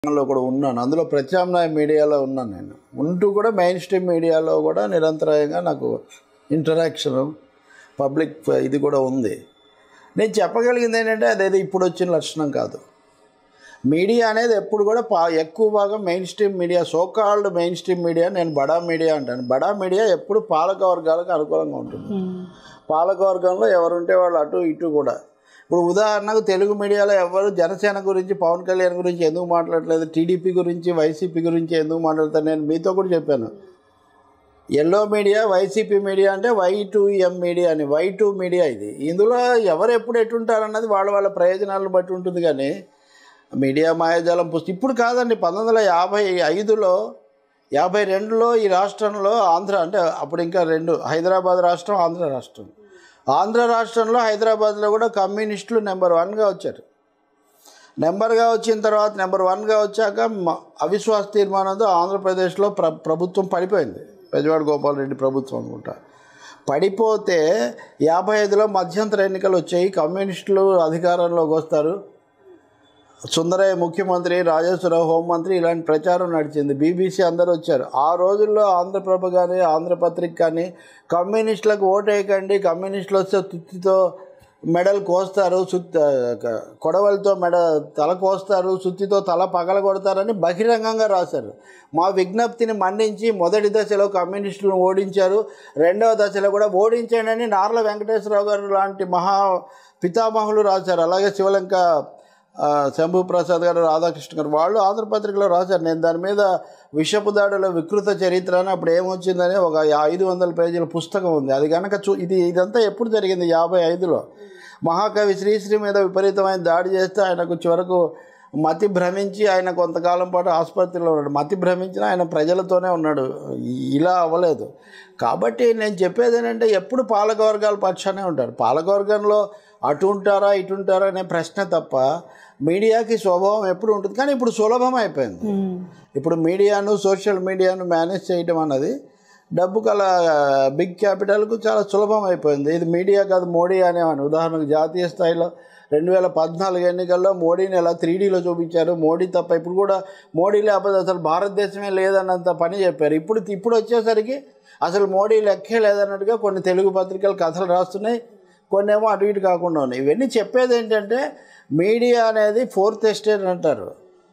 లో కూడా ఉన్నాను అందులో ప్రత్యామ్నాయ మీడియాలో ఉన్నాను నేను ఉంటూ కూడా మెయిన్ స్ట్రీమ్ మీడియాలో కూడా నిరంతరాయంగా నాకు ఇంటరాక్షన్ పబ్లిక్ ఇది కూడా ఉంది నేను చెప్పగలిగింది ఏంటంటే అదేదో ఇప్పుడు వచ్చిన లక్షణం కాదు మీడియా అనేది ఎప్పుడు కూడా పా ఎక్కువ భాగం mainstream media so called mainstream media నేను బడా మీడియా అంటాను బడా మీడియా ఎప్పుడు పాలక వర్గాలకు అనుకూలంగా ఉంటుంది పాలక వర్గంలో ఎవరుంటే వాళ్ళు అటు ఇటు కూడా ఇప్పుడు ఉదాహరణకు తెలుగు మీడియాలో ఎవరు జనసేన గురించి పవన్ కళ్యాణ్ గురించి ఎందుకు మాట్లాడలేదు టీడీపీ గురించి వైసీపీ గురించి ఎందుకు మాట్లాడతాను నేను మీతో కూడా చెప్పాను ఎల్లో మీడియా వైసీపీ మీడియా అంటే వై టూ ఎం మీడియా అని వై టూ మీడియా ఇది ఇందులో ఎవరు ఎప్పుడు ఎటుంటారన్నది వాళ్ళ వాళ్ళ ప్రయోజనాలను బట్టి ఉంటుంది కానీ మీడియా మాయాజాలం పుస్తకం ఇప్పుడు కాదండి పంతొమ్మిది వందల యాభై ఐదులో యాభై రెండులో ఈ రాష్ట్రంలో ఆంధ్ర అంటే అప్పుడు ఇంకా రెండు హైదరాబాద్ రాష్ట్రం ఆంధ్ర రాష్ట్రం ఆంధ్ర రాష్ట్రంలో హైదరాబాద్లో కూడా కమ్యూనిస్టులు నెంబర్ వన్గా వచ్చారు నెంబర్గా వచ్చిన తర్వాత నెంబర్ వన్గా వచ్చాక మ- అవిశ్వాస తీర్మానంతో ఆంధ్రప్రదేశ్లో ప్ర ప్రభుత్వం పడిపోయింది పెజవాడ గోపాల్ రెడ్డి ప్రభుత్వం అనుకుంటా పడిపోతే యాభై ఐదులో మధ్యంతర ఎన్నికలు వచ్చాయి కమ్యూనిస్టులు అధికారంలోకి వస్తారు సుందరయ్య ముఖ్యమంత్రి రాజేశ్వరరావు హోంమంత్రి ఇలాంటి ప్రచారం నడిచింది బీబీసీ అందరూ వచ్చారు ఆ రోజుల్లో ఆంధ్రప్రభ కానీ ఆంధ్రపత్రిక కానీ కమ్యూనిస్టులకు ఓటేయకండి కమ్యూనిస్టులు వస్తే తుత్తితో మెడల్ కోస్తారు సుత్ కొడవలతో మెడ తల కోస్తారు సుత్తితో తల పగల కొడతారని బహిరంగంగా రాశారు మా విజ్ఞప్తిని మన్నించి మొదటి దశలో కమ్యూనిస్టులను ఓడించారు రెండవ దశలో కూడా ఓడించండి అని నార్ల వెంకటేశ్వరరావు గారు లాంటి మహా పితామహులు రాశారు అలాగే శివలంక ఆ, శంభు ప్రసాద్ గారు రాధాకృష్ణ గారు వాళ్ళు ఆంధ్రపత్రికలో రాశారు నేను దాని మీద విషపు దాడుల వికృత చరిత్ర అని అప్పుడు ఏమొచ్చిందని ఒక ఐదు వందల పేజీల పుస్తకం ఉంది అది కనుక చూ ఇది ఇదంతా ఎప్పుడు జరిగింది యాభై ఐదులో మహాకవి శ్రీశ్రీ మీద విపరీతమైన దాడి చేస్తే ఆయనకు చివరకు మతి భ్రమించి ఆయన కొంతకాలం పాటు ఆసుపత్రిలో ఉన్నాడు మతి భ్రమించిన ఆయన ప్రజలతోనే ఉన్నాడు ఇ- ఇలా అవ్వలేదు కాబట్టి నేను చెప్పేది ఏంటంటే ఎప్పుడు పాలకవర్గాల పక్షానే ఉంటారు పాలకవర్గంలో అటు ఉంటారా ఇటు ఉంటారా అనే ప్రశ్న తప్ప మీడియాకి స్వభావం ఎప్పుడు ఉంటుంది కానీ ఇప్పుడు సులభం అయిపోయింది ఇప్పుడు మీడియాను సోషల్ మీడియాను మేనేజ్ చేయడం అన్నది డబ్బు కల బిగ్ క్యాపిటల్కు చాలా సులభం అయిపోయింది ఇది మీడియా కాదు మోడీ అనేవాడిని ఉదాహరణకు జాతీయ స్థాయిలో రెండు వేల పద్నాలుగు ఎన్నికల్లో మోడీని ఎలా త్రీడీలో చూపించారు మోడీ తప్ప ఇప్పుడు కూడా మోడీ లేకపోతే అసలు భారతదేశమే లేదన్నంత పని చెప్పారు ఇప్పుడు ఇప్పుడు వచ్చేసరికి అసలు మోడీ లెక్కే లేదన్నట్టుగా కొన్ని తెలుగు పత్రికలు కథలు రాస్తున్నాయి కొన్ని ఏమో అటు ఇటు కాకుండా ఉన్నాయి ఇవన్నీ చెప్పేది ఏంటంటే మీడియా అనేది ఫోర్త్ ఎస్టేట్ అంటారు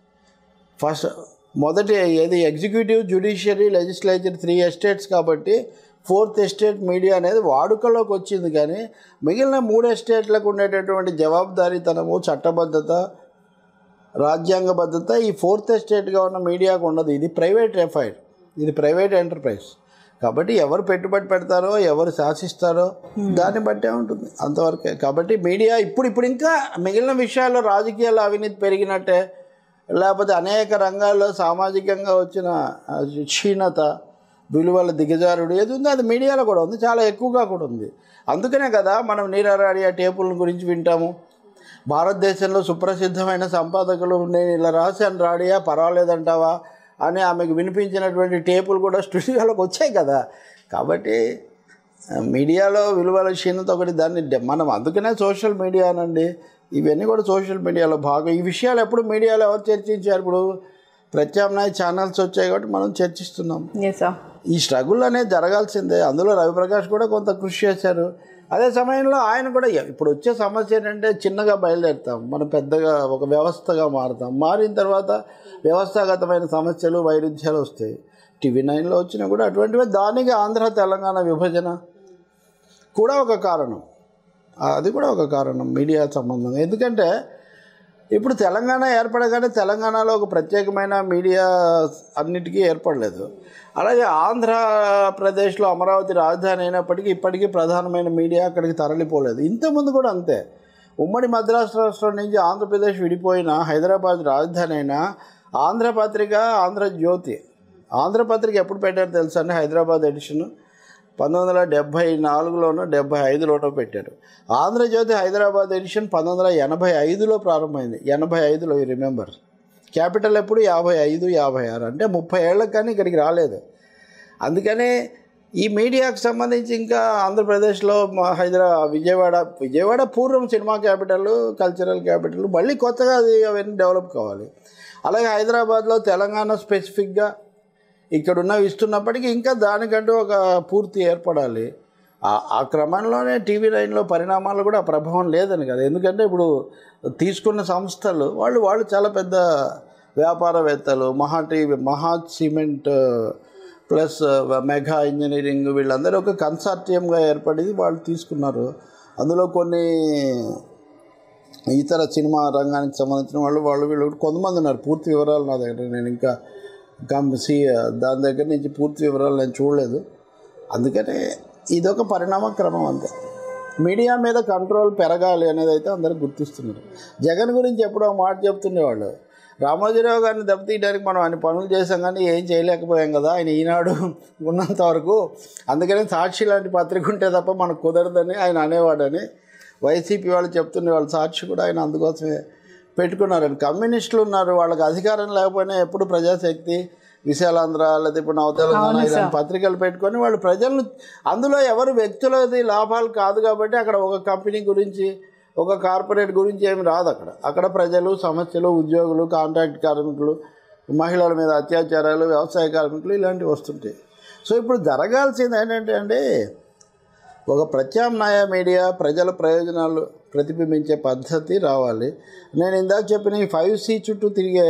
ఫస్ట్ మొదటి ఏది executive judiciary legislature three estates కాబట్టి ఫోర్త్ ఎస్టేట్ మీడియా అనేది వాడుకలోకి వచ్చింది కానీ మిగిలిన మూడు ఎస్టేట్లకు ఉండేటటువంటి జవాబుదారీతనము చట్టబద్ధత రాజ్యాంగబద్ధత ఈ ఫోర్త్ ఎస్టేట్గా ఉన్న మీడియాకు ఉండదు ఇది ప్రైవేట్ ఎఫైర్ ఇది ప్రైవేట్ ఎంటర్ప్రైజ్ కాబట్టి ఎవరు పెట్టుబడి పెడతారో ఎవరు శాసిస్తారో దాన్ని బట్టే ఉంటుంది అంతవరకే కాబట్టి మీడియా ఇప్పుడు ఇప్పుడు ఇంకా మిగిలిన విషయాల్లో రాజకీయాల అవినీతి పెరిగినట్టే లేకపోతే అనేక రంగాల్లో సామాజికంగా వచ్చిన ఆ, క్షీణత విలువల దిగజారుడు ఏది ఉందో అది మీడియాలో కూడా ఉంది చాలా ఎక్కువగా కూడా ఉంది అందుకనే కదా మనం నీరారాడియా టేపుల గురించి వింటాము భారతదేశంలో సుప్రసిద్ధమైన సంపాదకులు నేను ఇలా రాశాను రాడియా పర్వాలేదంటావా అని ఆమెకు వినిపించినటువంటి టేపులు కూడా స్టూడియోలోకి వచ్చాయి కదా కాబట్టి ఆ, మీడియాలో విలువల క్షీణత ఒకటి దాన్ని డె- మనం అందుకనే సోషల్ మీడియా అనండి ఇవన్నీ కూడా సోషల్ మీడియాలో భాగం ఈ విషయాలు ఎప్పుడు మీడియాలో ఎవరు చర్చించారు ఇప్పుడు ప్రత్యామ్నాయ ఛానల్స్ వచ్చాయి కాబట్టి మనం చర్చిస్తున్నాం ఎస్ సార్ ఈ స్ట్రగుల్ అనేది జరగాల్సిందే అందులో రవిప్రకాష్ కూడా కొంత కృషి చేశారు అదే సమయంలో ఆయన కూడా ఎ- ఇప్పుడు వచ్చే సమస్య ఏంటంటే చిన్నగా బయలుదేరుతాం మనం పెద్దగా ఒక వ్యవస్థగా మారుతాం మారిన తర్వాత వ్యవస్థాగతమైన సమస్యలు వైరుధ్యాలు వస్తాయి టీవీ నైన్లో వచ్చినా కూడా అటువంటివి దానికి ఆంధ్ర తెలంగాణ విభజన కూడా ఒక కారణం అది కూడా ఒక కారణం మీడియా సంబంధంగా ఎందుకంటే ఇప్పుడు తెలంగాణ ఏర్పడగానే తెలంగాణలో ఒక ప్రత్యేకమైన మీడియా అన్నిటికీ ఏర్పడలేదు అలాగే ఆంధ్రప్రదేశ్లో అమరావతి రాజధాని అయినప్పటికీ ఇప్పటికీ ప్రధానమైన మీడియా అక్కడికి తరలిపోలేదు ఇంతకుముందు కూడా అంతే ఉమ్మడి మద్రాసు రాష్ట్రం నుంచి ఆంధ్రప్రదేశ్ విడిపోయిన హైదరాబాద్ రాజధాని అయినా ఆంధ్రపత్రిక ఆంధ్రజ్యోతి ఆంధ్రపత్రిక ఎప్పుడు పెట్టారు తెలుసా అండి హైదరాబాద్ ఎడిషన్ పంతొమ్మిది వందల డెబ్భై నాలుగులోనో డెబ్భై ఐదులోనో పెట్టారు ఆంధ్రజ్యోతి హైదరాబాద్ ఎడిషన్ పంతొమ్మిది వందల ఎనభై ఐదులో ప్రారంభమైంది ఎనభై ఐదులో యూ రిమెంబర్ క్యాపిటల్ ఎప్పుడు యాభై ఐదు యాభై ఆరు అంటే ముప్పై ఏళ్ళకి కానీ ఇక్కడికి రాలేదు అందుకని ఈ మీడియాకు సంబంధించి ఇంకా ఆంధ్రప్రదేశ్లో మా హైదరాబాద్ విజయవాడ విజయవాడ పూర్వం సినిమా క్యాపిటల్ కల్చరల్ క్యాపిటల్ మళ్ళీ కొత్తగా అది అవన్నీ డెవలప్ కావాలి అలాగే హైదరాబాద్లో తెలంగాణ స్పెసిఫిక్గా ఇక్కడ ఉన్నవి ఇస్తున్నప్పటికీ ఇంకా దానికంటూ ఒక పూర్తి ఏర్పడాలి ఆ- ఆ క్రమంలోనే టీవీ నైన్లో పరిణామాలు కూడా ఆ ప్రభావం లేదని కదా ఎందుకంటే ఇప్పుడు తీసుకున్న సంస్థలు వాళ్ళు వాళ్ళు చాలా పెద్ద వ్యాపారవేత్తలు మహా టీవీ మహా సిమెంట్ ప్లస్ మెగా ఇంజనీరింగ్ వీళ్ళందరూ ఒక కన్సార్టియంగా ఏర్పడి వాళ్ళు తీసుకున్నారు అందులో కొన్ని ఇతర సినిమా రంగానికి సంబంధించిన వాళ్ళు వాళ్ళు వీళ్ళు కొంతమంది ఉన్నారు పూర్తి వివరాలు నా దగ్గర నేను ఇంకా కంసి దాని దగ్గర నుంచి పూర్తి వివరాలు నేను చూడలేదు అందుకనే ఇదొక పరిణామ క్రమం అంతే మీడియా మీద కంట్రోల్ పెరగాలి అనేది అయితే అందరూ గుర్తిస్తున్నారు జగన్ గురించి ఎప్పుడో ఒక మాట చెప్తుండేవాళ్ళు రామోజీరావు గారిని దెబ్బతీయడానికి మనం అన్ని పనులు చేసాం కానీ ఏం చేయలేకపోయాం కదా ఆయన ఈనాడు ఉన్నంత వరకు అందుకని సాక్షి లాంటి పత్రిక ఉంటే తప్ప మనకు కుదరదని ఆయన అనేవాడని వైసీపీ వాళ్ళు చెప్తుండే వాళ్ళు సాక్షి కూడా ఆయన అందుకోసమే పెట్టుకున్నారని కమ్యూనిస్టులు ఉన్నారు వాళ్ళకి అధికారం లేకపోయినా ఎప్పుడు ప్రజాశక్తి విశాలాంధ్ర లేదా ఇప్పుడు నవ తెలంగాణ ఇలాంటి పత్రికలు పెట్టుకొని వాళ్ళు ప్రజలను అందులో ఎవరు వ్యక్తులది లాభాలు కాదు కాబట్టి అక్కడ ఒక కంపెనీ గురించి ఒక కార్పొరేట్ గురించి ఏమి రాదు అక్కడ అక్కడ ప్రజలు సమస్యలు ఉద్యోగులు కాంట్రాక్ట్ కార్మికులు మహిళల మీద అత్యాచారాలు వ్యవసాయ కార్మికులు ఇలాంటివి వస్తుంటాయి సో ఇప్పుడు జరగాల్సింది ఏంటంటే అండి ఒక ప్రత్యామ్నాయ మీడియా ప్రజల ప్రయోజనాలు ప్రతిబింబించే పద్ధతి రావాలి నేను ఇందాక చెప్పిన ఈ ఫైవ్ సి చుట్టూ తిరిగే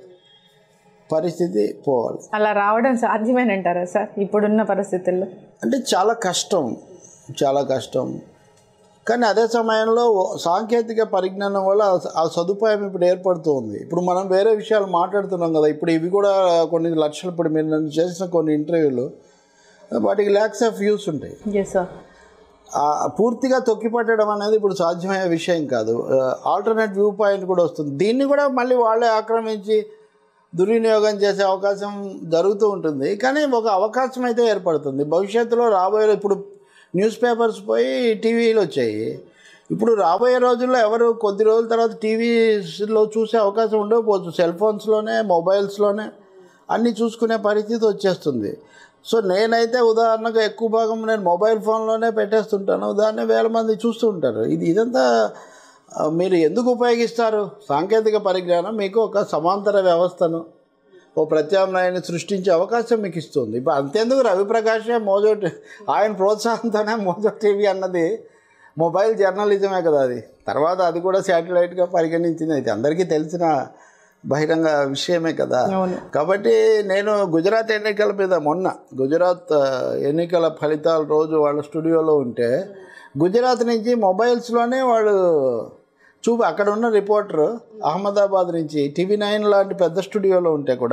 పరిస్థితి పోవాలి అలా రావడం సాధ్యమేనంటారా సార్ ఇప్పుడున్న పరిస్థితుల్లో అంటే చాలా కష్టం చాలా కష్టం కానీ అదే సమయంలో సాంకేతిక పరిజ్ఞానం వల్ల ఆ- ఆ సదుపాయం ఇప్పుడు ఏర్పడుతుంది ఇప్పుడు మనం వేరే విషయాలు మాట్లాడుతున్నాం కదా ఇప్పుడు ఇవి కూడా కొన్ని లక్షలు ఇప్పుడు మీరు నన్ను చేసిన కొన్ని ఇంటర్వ్యూలు వాటికి ల్యాక్స్ ఆఫ్ వ్యూస్ ఉంటాయి ఎస్ సార్ ఆ పూర్తిగా తొక్కిపట్టడం అనేది ఇప్పుడు సాధ్యమయ్యే విషయం కాదు ఆల్టర్నేట్ వ్యూ పాయింట్ కూడా వస్తుంది దీన్ని కూడా మళ్ళీ వాళ్ళే ఆక్రమించి దుర్వినియోగం చేసే అవకాశం జరుగుతూ ఉంటుంది కానీ ఒక అవకాశం అయితే ఏర్పడుతుంది భవిష్యత్తులో రాబోయే ఇప్పుడు న్యూస్ పేపర్స్ పోయి టీవీలు వచ్చాయి ఇప్పుడు రాబోయే రోజుల్లో ఎవరు కొద్ది రోజుల తర్వాత టీవీలో చూసే అవకాశం ఉండకపోవచ్చు సెల్ ఫోన్స్లోనే మొబైల్స్లోనే అన్నీ చూసుకునే పరిస్థితి వచ్చేస్తుంది సో నేనైతే ఉదాహరణకు ఎక్కువ భాగం నేను మొబైల్ ఫోన్లోనే పెట్టేస్తుంటాను దాన్ని వేల మంది చూస్తూ ఉంటారు ఇది ఇదంతా ఆ, మీరు ఎందుకు ఉపయోగిస్తారు సాంకేతిక పరిజ్ఞానం మీకు ఒక సమాంతర వ్యవస్థను ఓ ప్రత్యామ్నాయాన్ని సృష్టించే అవకాశం మీకు ఇస్తుంది ఇప్పుడు అంతేందుకు రవిప్రకాషే మోజో టి- ఆయన ప్రోత్సాహంతోనే మోజో టీవీ అన్నది మొబైల్ జర్నలిజమే కదా అది తర్వాత అది కూడా శాటిలైట్గా పరిగణించింది అయితే అందరికీ తెలిసిన బహిరంగ విషయమే కదా అవును కాబట్టి నేను గుజరాత్ ఎన్నికల మీద మొన్న గుజరాత్ ఆ, ఎన్నికల ఫలితాల రోజు వాళ్ళ స్టూడియోలో ఉంటే గుజరాత్ నుంచి మొబైల్స్లోనే వాళ్ళు చూపు అక్కడ ఉన్న రిపోర్టర్ అహ్మదాబాద్ నుంచి టీవీ నైన్ లాంటి పెద్ద స్టూడియోలో ఉంటే కూడా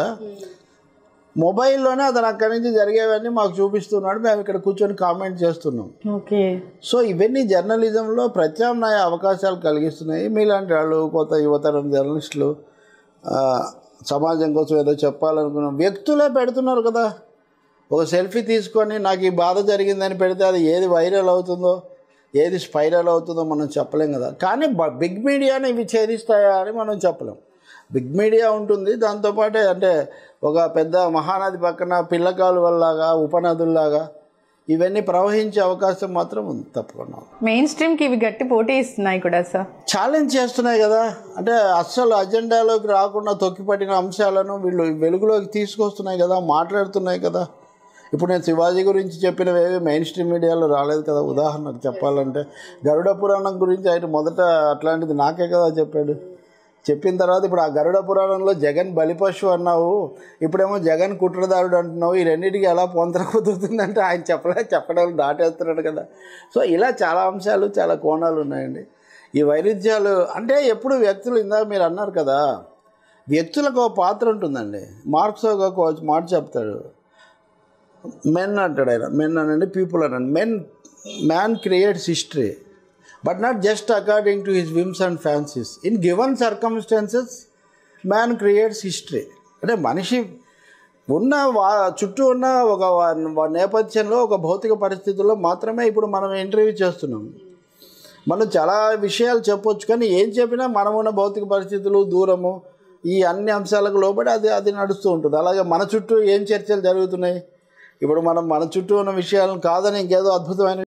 మొబైల్లోనే అతను అక్కడి నుంచి జరిగేవన్నీ మాకు చూపిస్తున్నాడు మేము ఇక్కడ కూర్చొని కామెంట్ చేస్తున్నాం ఓకే సో ఇవన్నీ జర్నలిజంలో ప్రత్యామ్నాయ అవకాశాలు కలిగిస్తున్నాయి మీలాంటి వాళ్ళు కొత్త యువతరం జర్నలిస్టులు ఆ, సమాజం కోసం ఏదో చెప్పాలనుకున్నాం వ్యక్తులే పెడుతున్నారు కదా ఒక సెల్ఫీ తీసుకొని నాకు ఈ బాధ జరిగిందని పెడితే అది ఏది వైరల్ అవుతుందో ఏది స్పైరల్ అవుతుందో మనం చెప్పలేం కదా కానీ బ- బిగ్ మీడియాని ఇవి ఛేదిస్తాయా అని మనం చెప్పలేం బిగ్ మీడియా ఉంటుంది దాంతోపాటే అంటే ఒక పెద్ద మహానది పక్కన పిల్లకాలు వల్లగా ఉపనదుల్లాగా ఇవన్నీ ప్రవహించే అవకాశం మాత్రం ఉంది తప్పకుండా మెయిన్ స్ట్రీమ్కి ఇవి గట్టి పోటీ ఇస్తున్నాయి కూడా సార్ ఛాలెంజ్ చేస్తున్నాయి కదా అంటే అస్సలు అజెండాలోకి రాకుండా తొక్కిపట్టిన అంశాలను వీళ్ళు వెలుగులోకి తీసుకొస్తున్నాయి కదా మాట్లాడుతున్నాయి కదా ఇప్పుడు నేను శివాజీ గురించి చెప్పినవి ఏవి మెయిన్ స్ట్రీమ్ మీడియాలో రాలేదు కదా ఉదాహరణకు చెప్పాలంటే గరుడ పురాణం గురించి ఆయన మొదట అట్లాంటిది నాకే కదా చెప్పాడు చెప్పిన తర్వాత ఇప్పుడు ఆ గరుడ పురాణంలో జగన్ బలిపశు అన్నావు ఇప్పుడేమో జగన్ కుట్రదారుడు అంటున్నావు ఈ రెండింటికి ఎలా పొంతన కుదురుతుందంటే ఆయన చెప్పలే చెప్పడం దాటేస్తున్నాడు కదా సో ఇలా చాలా అంశాలు చాలా కోణాలు ఉన్నాయండి ఈ వైరుధ్యాలు అంటే ఎప్పుడు వ్యక్తులు ఇందాక మీరు అన్నారు కదా వ్యక్తులకు ఒక పాత్ర ఉంటుందండి మార్క్స్ ఒక కో- మాట చెప్తాడు మెన్ అంటాడు ఆయన మెన్ అనండి పీపుల్ అనండి men man creates history but not just according to his whims and fancies in given circumstances man creates history అంటే మనిషి ఉన్న వా చుట్టూ ఉన్న ఒక వా- వా- నేపథ్యంలో ఒక భౌతిక పరిస్థితుల్లో మాత్రమే ఇప్పుడు మనం ఇంటర్వ్యూ చేస్తున్నాం మనం చాలా విషయాలు చెప్పొచ్చు కానీ ఏం చెప్పినా మనం ఉన్న భౌతిక పరిస్థితులు దూరము ఈ అన్ని అంశాలకు లోబడి అది అది నడుస్తూ ఉంటుంది అలాగే మన చుట్టూ ఏం చర్చలు జరుగుతున్నాయి ఇప్పుడు మనం మన చుట్టూ ఉన్న విషయాలను కాదని ఇంకేదో అద్భుతమైన